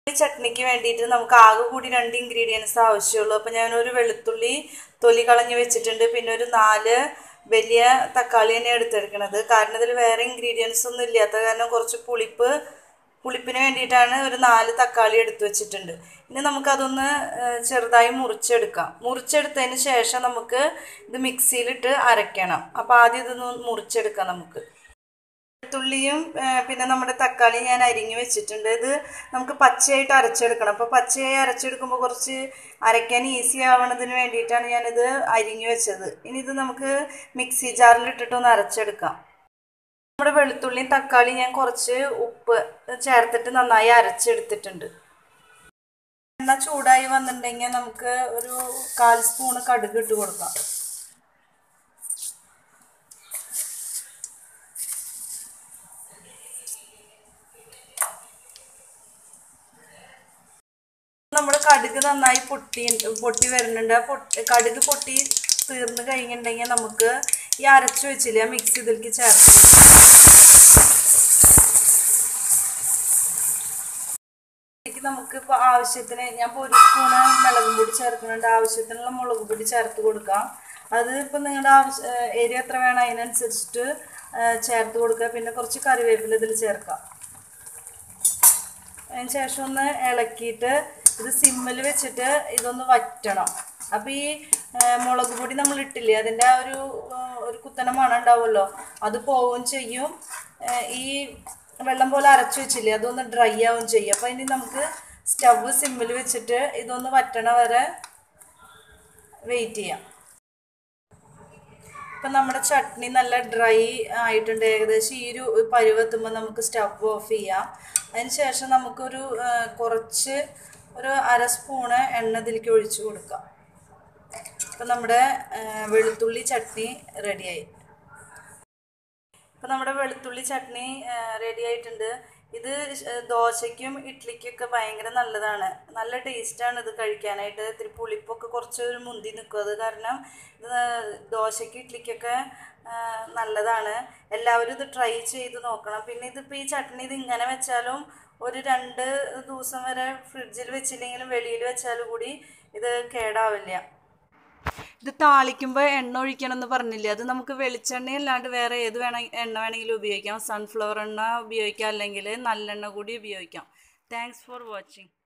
ഈ ചട്നിക്ക് വേണ്ടിയിട്ട് നമുക്ക് ആകെ കൂടി രണ്ട് ഇൻഗ്രീഡിയൻസ് ആവശ്യമുള്ളൂ അപ്പോൾ ഞാനൊരു വെളുത്തുള്ളി തൊലി കളഞ്ഞ് വെച്ചിട്ടുണ്ട് പിന്നെ ഒരു നാല് വലിയ തക്കാളി തന്നെ എടുത്തെടുക്കണത് കാരണം ഇതിൽ വേറെ ഇൻഗ്രീഡിയൻസ് ഒന്നും ഇല്ലാത്ത കാരണം കുറച്ച് പുളിപ്പ് പുളിപ്പിന് വേണ്ടിയിട്ടാണ് ഒരു നാല് തക്കാളി എടുത്തു വെച്ചിട്ടുണ്ട് ഇനി നമുക്കതൊന്ന് ഏഹ്, ചെറുതായി മുറിച്ചെടുക്കാം മുറിച്ചെടുത്തതിന് ശേഷം നമുക്ക് ഇത് മിക്സിയിലിട്ട് അരയ്ക്കണം അപ്പോൾ ആദ്യം ഇതൊന്ന് മുറിച്ചെടുക്കാം നമുക്ക് വെളുത്തുള്ളിയും ഏഹ്, പിന്നെ നമ്മുടെ തക്കാളി ഞാൻ അരിഞ്ഞു വെച്ചിട്ടുണ്ട് ഇത് നമുക്ക് പച്ചയായിട്ട് അരച്ചെടുക്കണം അപ്പോൾ പച്ചയായി അരച്ചെടുക്കുമ്പോൾ കുറച്ച് അരയ്ക്കാൻ ഈസി ആവണതിന് വേണ്ടിയിട്ടാണ് ഞാനിത് അരിഞ്ഞു വെച്ചത് ഇനി ഇത് നമുക്ക് മിക്സി ജാറിൽ ഇട്ടിട്ടൊന്ന് അരച്ചെടുക്കാം നമ്മുടെ വെളുത്തുള്ളിയും തക്കാളിയും ഞാൻ കുറച്ച് ഉപ്പ് ചേർത്തിട്ട് നന്നായി അരച്ചെടുത്തിട്ടുണ്ട് എണ്ണ ചൂടായി വന്നിട്ടുണ്ടെങ്കിൽ നമുക്ക് ഒരു കാൽ സ്പൂണ് കടുക് ഇട്ട് കൊടുക്കാം നമ്മുടെ കടുക് നന്നായി പൊട്ടി പൊട്ടി വരുന്നുണ്ട് ആ പൊട്ടി കടുക് പൊട്ടി തീർന്ന് കഴിഞ്ഞിട്ടുണ്ടെങ്കിൽ നമുക്ക് ഈ അരച്ചു വെച്ചില്ലേ ആ മിക്സ് ഇതിലേക്ക് ചേർത്ത് ഇതിലേക്ക് നമുക്ക് ഇപ്പോൾ ആവശ്യത്തിന് ഞാൻ ഇപ്പോൾ ഒരു സ്പൂണ് മുളക് പൊടി ചേർക്കുന്നുണ്ട് ആവശ്യത്തിനുള്ള മുളക് പൊടി ചേർത്ത് കൊടുക്കാം അത് ഇപ്പോൾ നിങ്ങളുടെ ആവശ്യ എരി എത്ര വേണം അതിനനുസരിച്ചിട്ട് ആ, ചേർത്ത് കൊടുക്കുക പിന്നെ കുറച്ച് കറിവേപ്പില ഇതിൽ ചേർക്കാം അതിന് ശേഷം ഒന്ന് ഇളക്കിയിട്ട് ഇത് സിമ്മിൽ വെച്ചിട്ട് ഇതൊന്ന് വറ്റണം അപ്പോൾ ഈ ആ, മുളക് പൊടി നമ്മൾ ഇട്ടില്ലേ അതിൻ്റെ ആ ഒരു ആ, ഒരു കുത്തന മണം ഉണ്ടാവുമല്ലോ അത് പോവുകയും ചെയ്യും ആ, ഈ വെള്ളം പോലെ അരച്ചു വെച്ചില്ലേ അതൊന്ന് ഡ്രൈ ആവുകയും ചെയ്യും അപ്പോൾ ഇനി നമുക്ക് സ്റ്റവ് സിമ്മിൽ വെച്ചിട്ട് ഇതൊന്ന് വറ്റണ വരെ വെയിറ്റ് ചെയ്യാം ഇപ്പം നമ്മുടെ ചട്നി നല്ല ഡ്രൈ ആയിട്ടുണ്ട് ഏകദേശം ഈ ഒരു പരുവെത്തുമ്പോൾ നമുക്ക് സ്റ്റവ് ഓഫ് ചെയ്യാം അതിന് ശേഷം നമുക്കൊരു ആ, കുറച്ച് ഒരു അര സ്പൂണ് എണ്ണ ഇതിലേക്ക് ഒഴിച്ചു കൊടുക്കാം ഇപ്പം നമ്മുടെ ആ, വെളുത്തുള്ളി ചട്നി റെഡിയായി ഇപ്പം നമ്മുടെ വെളുത്തുള്ളി ചട്നി റെഡി ആയിട്ടുണ്ട് ഇത് ശ- ദോശയ്ക്കും ഇഡ്ഡലിക്കൊക്കെ ഭയങ്കര നല്ലതാണ് നല്ല ടേസ്റ്റാണ് ഇത് കഴിക്കാനായിട്ട് ഇത്തിരി പുളിപ്പൊക്കെ കുറച്ച് ഒരു മുന്തി നിൽക്കും അത് കാരണം ഇത് ദോശയ്ക്ക് ഇഡ്ഡലിക്കൊക്കെ ആ, നല്ലതാണ് എല്ലാവരും ഇത് ട്രൈ ചെയ്ത് നോക്കണം പിന്നെ ഇതിപ്പോൾ ഈ ചട്നി ഇത് ഇങ്ങനെ വെച്ചാലും ഒരു രണ്ട് ദിവസം വരെ ഫ്രിഡ്ജിൽ വെച്ചില്ലെങ്കിലും വെളിയിൽ വെച്ചാലും കൂടി ഇത് കേടാവില്ല ഇത് താളിക്കുമ്പോൾ എണ്ണ ഒഴിക്കണം എന്ന് പറഞ്ഞില്ലേ അത് നമുക്ക് വെളിച്ചെണ്ണ അല്ലാണ്ട് വേറെ ഏത് വേണ എണ്ണ വേണമെങ്കിലും ഉപയോഗിക്കാം സൺഫ്ലവർ എണ്ണ ഉപയോഗിക്കാം അല്ലെങ്കിൽ നല്ലെണ്ണ കൂടി ഉപയോഗിക്കാം താങ്ക്സ് ഫോർ വാച്ചിങ്